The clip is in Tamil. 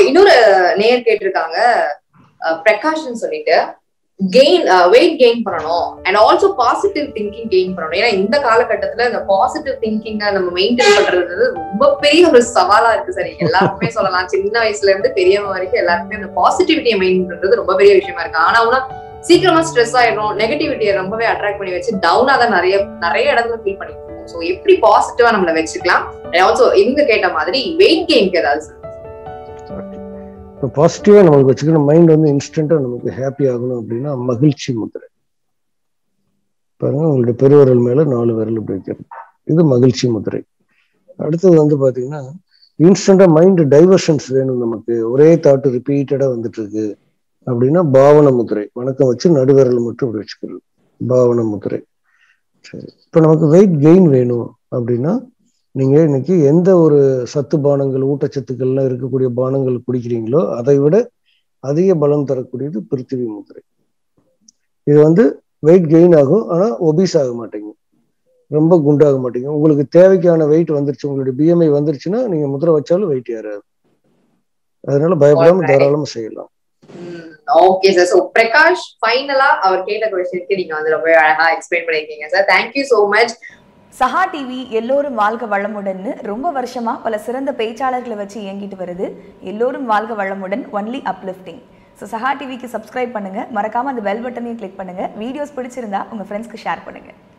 இன்னொரு நேயர் கேட்டிருக்காங்க பிரகாஷ்னு சொல்லிட்டு கெயின் வெயிட் கெயின் பண்ணணும் and also positive thinking gain பண்ணணும் ஏன்னா இந்த காலகட்டத்துல இந்த பாசிட்டிவ் திங்கிங்க நம்ம மெயின்டைன் பண்றது ரொம்ப பெரிய ஒரு சவாலா இருக்கு சரி எல்லாருக்குமே சொல்லலாம் சின்ன வயசுல இருந்து பெரியவங்க வரைக்கும் எல்லாருக்குமே அந்த பாசிட்டிவிட்டியை மெயின்டைன் பண்றது ரொம்ப பெரிய விஷயமா இருக்கு ஆனா உனா சீக்கிரமா ஸ்ட்ரெஸ் ஆயிடும் நெகட்டிவிட்டியை ரொம்பவே அட்ராக்ட் பண்ணி வச்சு டவுனா தான் நிறைய நிறைய இடத்துல ஃபீல் பண்ணிட்டு இருக்கோம் ஸோ எப்படி பாசிட்டிவா நம்மள வச்சுக்கலாம் ஆல்சோ இவங்க கேட்ட மாதிரி வெயிட் கெயின்க்கு ஏதாவது சொல்லுங்க. இப்போ பாசிட்டிவாக நமக்கு வச்சுக்கணும் மைண்ட் வந்து இன்ஸ்டண்ட்டாக நமக்கு ஹாப்பி ஆகணும் அப்படின்னா மகிழ்ச்சி முத்திரை பாருங்க உங்களுடைய பெருவிரல் மேல நாலு விரல் இப்படி வைக்கிறது இது மகிழ்ச்சி முத்திரை அடுத்தது வந்து பாத்தீங்கன்னா இன்ஸ்டண்டா மைண்ட் டைவர்ஷன்ஸ் வேணும் நமக்கு ஒரே தாட்டு ரிப்பீட்டடா வந்துட்டு இருக்கு அப்படின்னா பாவன முத்திரை வணக்கம் வச்சு நடுவிரல் மட்டும் இப்படி வச்சுக்கிறது பாவன முத்திரை சரி இப்போ நமக்கு வெயிட் கெயின் வேணும் அப்படின்னா நீங்க இன்னைக்கு எந்த ஒரு சத்து பானங்கள் ஊட்டச்சத்துக்கள்லாம் இருக்கக்கூடிய பானங்கள் குடிக்கிறீங்களோ அதை விட அதிக பலம் தரக்கூடியது பிருத்திவி முத்திரை இது வந்து வெயிட் கெயின் ஆகும் ஆனா ஒபீஸ் ஆக மாட்டீங்க ரொம்ப குண்டாக மாட்டீங்க உங்களுக்கு தேவைக்கான வெயிட் வந்துருச்சு உங்களுடைய பிஎம்ஐ வந்துருச்சுன்னா நீங்க முத்திரை வச்சாலும் வெயிட் ஏறாது அதனால பயப்படாம Alright. தாராளமா செய்யலாம் ஓகே சார் ஸோ பிரகாஷ் ஃபைனலா அவர் கேட்ட கொஸ்டினுக்கு நீங்க வந்து ரொம்ப அழகா எக்ஸ்பிளைன் பண்ணிருக்கீங்க sir thank you so much Saha TV எல்லோரும் வாழ்க வளமுடன்னு ரொம்ப வருஷமா பல சிறந்த பேச்சாளர்களை வச்சு இயங்கிட்டு வருது எல்லோரும் வாழ்க வளமுடன் ஒன்லி அப்லிஃப்டிங் ஸோ சஹா டிவிக்கு சப்ஸ்கிரைப் பண்ணுங்க மறக்காம அந்த பெல் பட்டனையும் கிளிக் பண்ணுங்க வீடியோஸ் பிடிச்சிருந்தா உங்க ஃப்ரெண்ட்ஸ்க்கு ஷேர் பண்ணுங்க